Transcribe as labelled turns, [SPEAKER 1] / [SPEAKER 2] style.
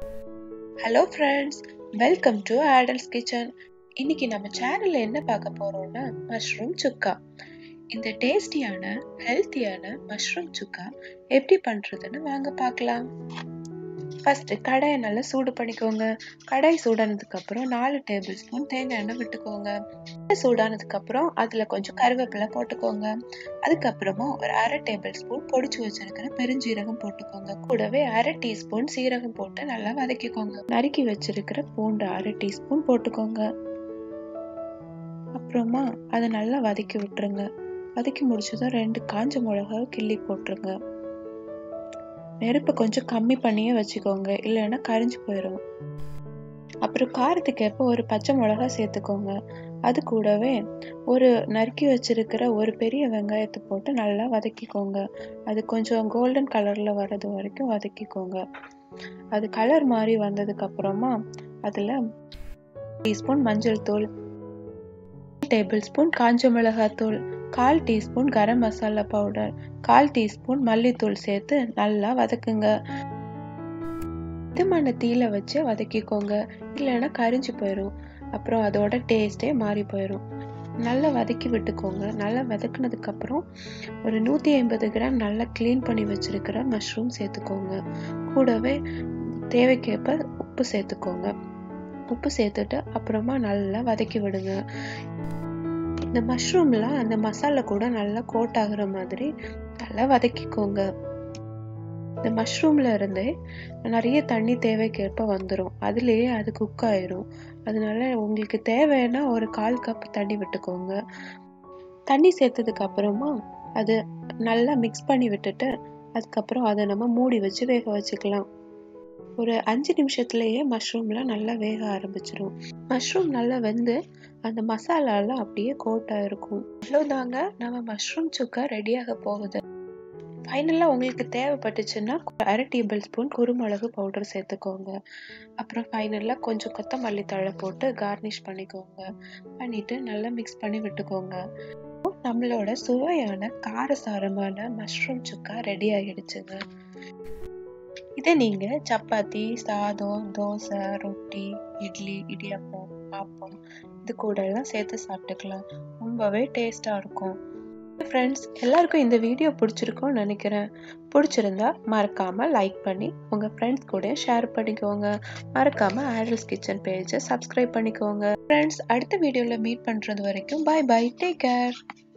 [SPEAKER 1] hello friends welcome to Adal's kitchen இன்னைக்கு நம்ம சேனல்ல என்ன பார்க்க போறோம்னா மஷ்ரூம் சுக்கா இந்த டேஸ்டியான ஹெல்த்தியான மஷ்ரூம் சுக்கா எப்படி பண்றதுன்னு வாங்க பார்க்கலாம் ஃபர்ஸ்ட் கடாயை நல்லா சூடு பண்ணிக்கோங்க கடாய் சூடானதுக்கு அப்புறம் நாலு டேபிள் ஸ்பூன் தேங்காய் எண்ணெய் விட்டுக்கோங்க சூடானதுக்கு அப்புறம் அதுல கொஞ்சம் கருவேப்பிலை போட்டுக்கோங்க அதுக்கப்புறமா ஒரு அரை டேபிள் ஸ்பூன் பொடிச்சு வச்சிருக்கிற பெருஞ்சீரகம் போட்டுக்கோங்க கூடவே அரை டீஸ்பூன் சீரகம் போட்டு நல்லா வதக்கிக்கோங்க நறுக்கி வச்சிருக்கிற பூண்டு அரை டீஸ்பூன் போட்டுக்கோங்க அப்புறமா அதை நல்லா வதக்கி விட்டுருங்க வதக்கி முடிச்சதும் ரெண்டு காஞ்ச மிளகாவை கிள்ளி போட்டுருங்க நெருப்பை கொஞ்சம் கம்மி பண்ணியே வச்சுக்கோங்க இல்லைன்னா கரிஞ்சு போயிடும் அப்புறம் காரத்துக்கு ஏற்ப ஒரு பச்சை மிளகா சேர்த்துக்கோங்க அது கூடவே ஒரு நறுக்கி வச்சிருக்கிற ஒரு பெரிய வெங்காயத்தை போட்டு நல்லா வதக்கிக்கோங்க அது கொஞ்சம் கோல்டன் கலர்ல வர்றது வரைக்கும் வதக்கிக்கோங்க அது கலர் மாதிரி வந்ததுக்கு அப்புறமா அதுல டீஸ்பூன் மஞ்சள் தூள் டேபிள் ஸ்பூன் காஞ்ச மிளகாய் தூள் கால் டீஸ்பூன் கரம் மசாலா பவுடர் கால் டீஸ்பூன் மல்லித்தூள் சேர்த்து நல்லா வதக்குங்க மிதமான தீயில வச்சு வதக்கிக்கோங்க இல்லைன்னா கரிஞ்சு போயிடும் அப்புறம் அதோட டேஸ்டே மாறி போயிடும் நல்லா வதக்கி விட்டுக்கோங்க நல்லா வதக்குனதுக்கு அப்புறம் ஒரு நூற்றி ஐம்பது கிராம் நல்லா க்ளீன் பண்ணி வச்சிருக்கிற மஷ்ரூம் சேர்த்துக்கோங்க கூடவே தேவைக்கேற்ப உப்பு சேர்த்துக்கோங்க உப்பு சேர்த்துட்டு அப்புறமா நல்லா வதக்கி விடுங்க இந்த மஷ்ரூம்ல அந்த மசாலா கூட நல்லா கோட் ஆகுற மாதிரி நல்லா வதக்கிக்கோங்க இந்த மஷ்ரூம்ல இருந்தே நிறைய தண்ணி தேவைக்கேற்ப வந்துடும் அதுலேயே அது குக் ஆயிரும் அதனால உங்களுக்கு தேவைன்னா ஒரு கால் கப் தண்ணி விட்டுக்கோங்க தண்ணி சேர்த்ததுக்கு அப்புறமா அது நல்லா மிக்ஸ் பண்ணி விட்டுட்டு அதுக்கப்புறம் அதை நம்ம மூடி வச்சு வேக வச்சுக்கலாம் ஒரு அஞ்சு நிமிஷத்துலயே மஷ்ரூம்லாம் நல்லா வேக ஆரம்பிச்சிடும் மஷ்ரூம் நல்லா வெந்து அந்த மசாலாலாம் அப்படியே கோட்டாக இருக்கும் அவ்வளோதாங்க நம்ம மஷ்ரூம் சுக்கா ரெடியாக போகுது ஃபைனலாக உங்களுக்கு தேவைப்பட்டுச்சுன்னா அரை டேபிள் ஸ்பூன் குருமிளகு பவுடர் சேர்த்துக்கோங்க அப்புறம் ஃபைனலாக கொஞ்சம் கொத்தமல்லி தழை போட்டு கார்னிஷ் பண்ணிக்கோங்க பண்ணிட்டு நல்லா மிக்ஸ் பண்ணி விட்டுக்கோங்க நம்மளோட சுவையான காரசாரமான மஷ்ரூம் சுக்கா ரெடி ஆகிடுச்சுங்க இதை நீங்க சப்பாத்தி சாதம் தோசை ரொட்டி இட்லி இடியாப்பம் ஆப்பம் இது கூட எல்லாம் சேர்த்து சாப்பிட்டுக்கலாம் ரொம்பவே டேஸ்டா இருக்கும் ஃப்ரெண்ட்ஸ் எல்லாருக்கும் இந்த வீடியோ பிடிச்சிருக்கும்னு நினைக்கிறேன் பிடிச்சிருந்தா மறக்காம லைக் பண்ணி உங்க ஃப்ரெண்ட்ஸ் கூட ஷேர் பண்ணிக்கோங்க மறக்காம ஆடல்ஸ் கிச்சன் பேஜை சப்ஸ்கிரைப் பண்ணிக்கோங்க ஃப்ரெண்ட்ஸ் அடுத்த வீடியோவில் மீட் பண்றது வரைக்கும் பாய் பாய் டேக் கேர்